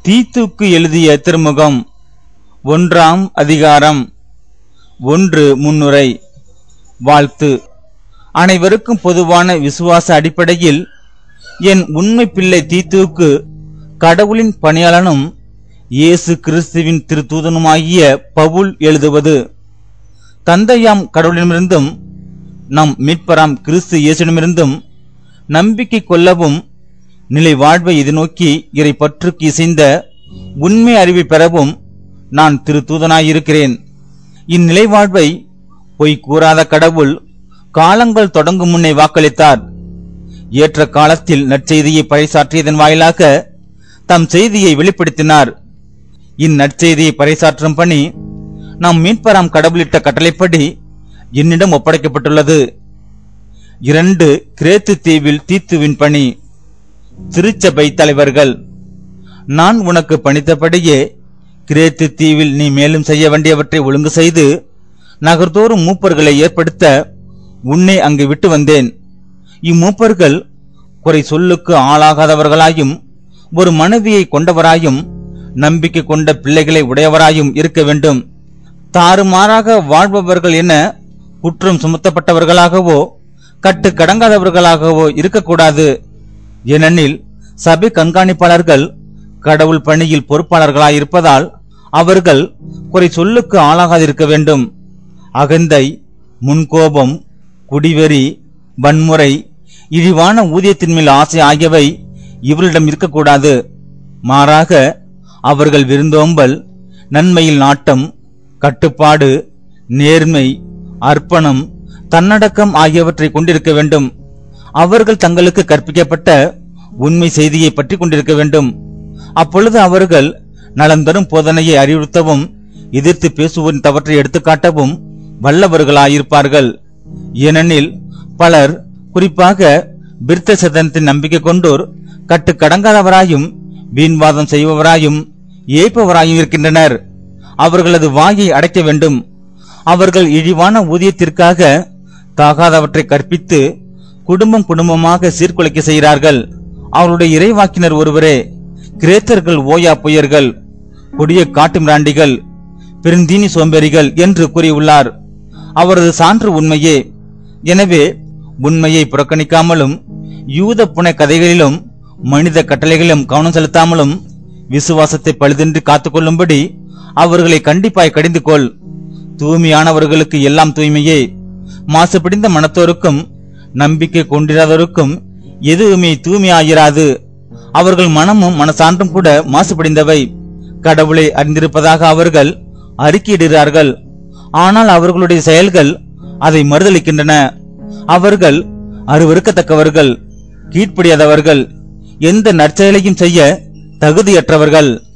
தீத்துக்கு எழுதிய திருமுகம் ஒன்றாம் அதிகாரம் ஒன்று முன்னுரை வாழ்த்து அனைவருக்கும் பொதுவான விசுவாச அடிப்படையில் என் உண்மை பிள்ளை தீத்துவுக்கு கடவுளின் பணியாளனும் இயேசு கிறிஸ்துவின் திருத்தூதனுமாகிய பவுல் எழுதுவது தந்தையாம் கடவுளிடமிருந்தும் நம் மீட்பராம் கிறிஸ்து இயேசுவிடமிருந்தும் நம்பிக்கை கொள்ளவும் நிலை வாழ்வை எதிர்நோக்கி இறை பற்றுக்கு இசைந்த உண்மை அறிவை பெறவும் நான் திருத்தூதனாயிருக்கிறேன் இந்நிலை வாழ்வை பொய் கூறாத கடவுள் காலங்கள் தொடங்கும் முன்னே வாக்களித்தார் ஏற்ற காலத்தில் நற்செய்தியை பறைசாற்றியதன் வாயிலாக தம் செய்தியை வெளிப்படுத்தினார் இந்நற்செய்தியை பறைசாற்றும் பணி நம் மீட்பராம் கடவுளிட்ட கட்டளைப்படி என்னிடம் ஒப்படைக்கப்பட்டுள்ளது இரண்டு கிரேத்து தீவில் தீத்துவின் பணி திருச்சபை தலைவர்கள் நான் உனக்கு பணித்தபடியே கிரேத்து தீவில் நீ மேலும் செய்ய வேண்டியவற்றை ஒழுங்கு செய்து நகர்தோறும் மூப்பர்களை ஏற்படுத்த உன்னை அங்கு விட்டு வந்தேன் இம்மூப்பர்கள் குறை சொல்லுக்கு ஆளாகாதவர்களாயும் ஒரு மனைவியை கொண்டவராயும் நம்பிக்கை கொண்ட பிள்ளைகளை உடையவராயும் இருக்க வேண்டும் தாறுமாறாக வாழ்பவர்கள் என குற்றம் சுமத்தப்பட்டவர்களாகவோ கட்டு கடங்காதவர்களாகவோ இருக்கக்கூடாது ஏனெனில் சபை கண்காணிப்பாளர்கள் கடவுள் பணியில் பொறுப்பாளர்களாயிருப்பதால் அவர்கள் குறை சொல்லுக்கு ஆளாகாதிருக்க வேண்டும் அகந்தை முன்கோபம் குடிவெறி வன்முறை இழிவான ஊதியத்தின் மேல் ஆசை ஆகியவை இவர்களிடம் இருக்கக்கூடாது மாறாக அவர்கள் விருந்தோம்பல் நன்மையில் நாட்டம் கட்டுப்பாடு நேர்மை அர்ப்பணம் தன்னடக்கம் ஆகியவற்றை கொண்டிருக்க வேண்டும் அவர்கள் தங்களுக்கு கற்பிக்கப்பட்ட உண்மை செய்தியை பற்றி கொண்டிருக்க வேண்டும் அப்பொழுது அவர்கள் நலம் தரும் போதனையை அறிவுறுத்தவும் எதிர்த்து பேசுவதின் தவற்றை எடுத்துக்காட்டவும் வல்லவர்களாயிருப்பார்கள் ஏனெனில் பலர் குறிப்பாக பிர்த்த சதனத்தின் நம்பிக்கை கொண்டோர் கட்டு கடங்காதவராயும் வீண்வாதம் செய்பவராயும் ஏய்ப்பவராயும் இருக்கின்றனர் அவர்களது வாயை அடைக்க வேண்டும் அவர்கள் இழிவான ஊதியத்திற்காக தாகாதவற்றை கற்பித்து குடும்பம் குடும்பமாக சீர்குலைக்க செய்கிறார்கள் அவருடைய இறைவாக்கினர் ஒருவரே கிரேத்தர்கள் ஓயா புயர்கள் கொடிய காட்டு மிராண்டிகள் பெருந்தீனி சோம்பேறிகள் என்று கூறியுள்ளார் அவரது சான்று உண்மையே எனவே உண்மையை புறக்கணிக்காமலும் யூத புனை கதைகளிலும் மனித கட்டளைகளிலும் கவனம் செலுத்தாமலும் விசுவாசத்தை பழுதின்றி காத்துக்கொள்ளும்படி அவர்களை கண்டிப்பாய் கடிந்து கொள் தூய்மையானவர்களுக்கு எல்லாம் தூய்மையே மாசுபிடிந்த மனத்தோருக்கும் நம்பிக்கை கொண்டிராதோருக்கும் எதுவுமே தூய்மையாயிராது அவர்கள் மனமும் மனசான்றும் கூட மாசுபடிந்தவை கடவுளை அறிந்திருப்பதாக அவர்கள் அறிக்கையிடுகிறார்கள் ஆனால் அவர்களுடைய செயல்கள் அதை மறுதளிக்கின்றன அவர்கள் அருவருக்கத்தக்கவர்கள் கீழ்ப்படியாதவர்கள் எந்த நற்செயலையும் செய்ய தகுதியற்றவர்கள்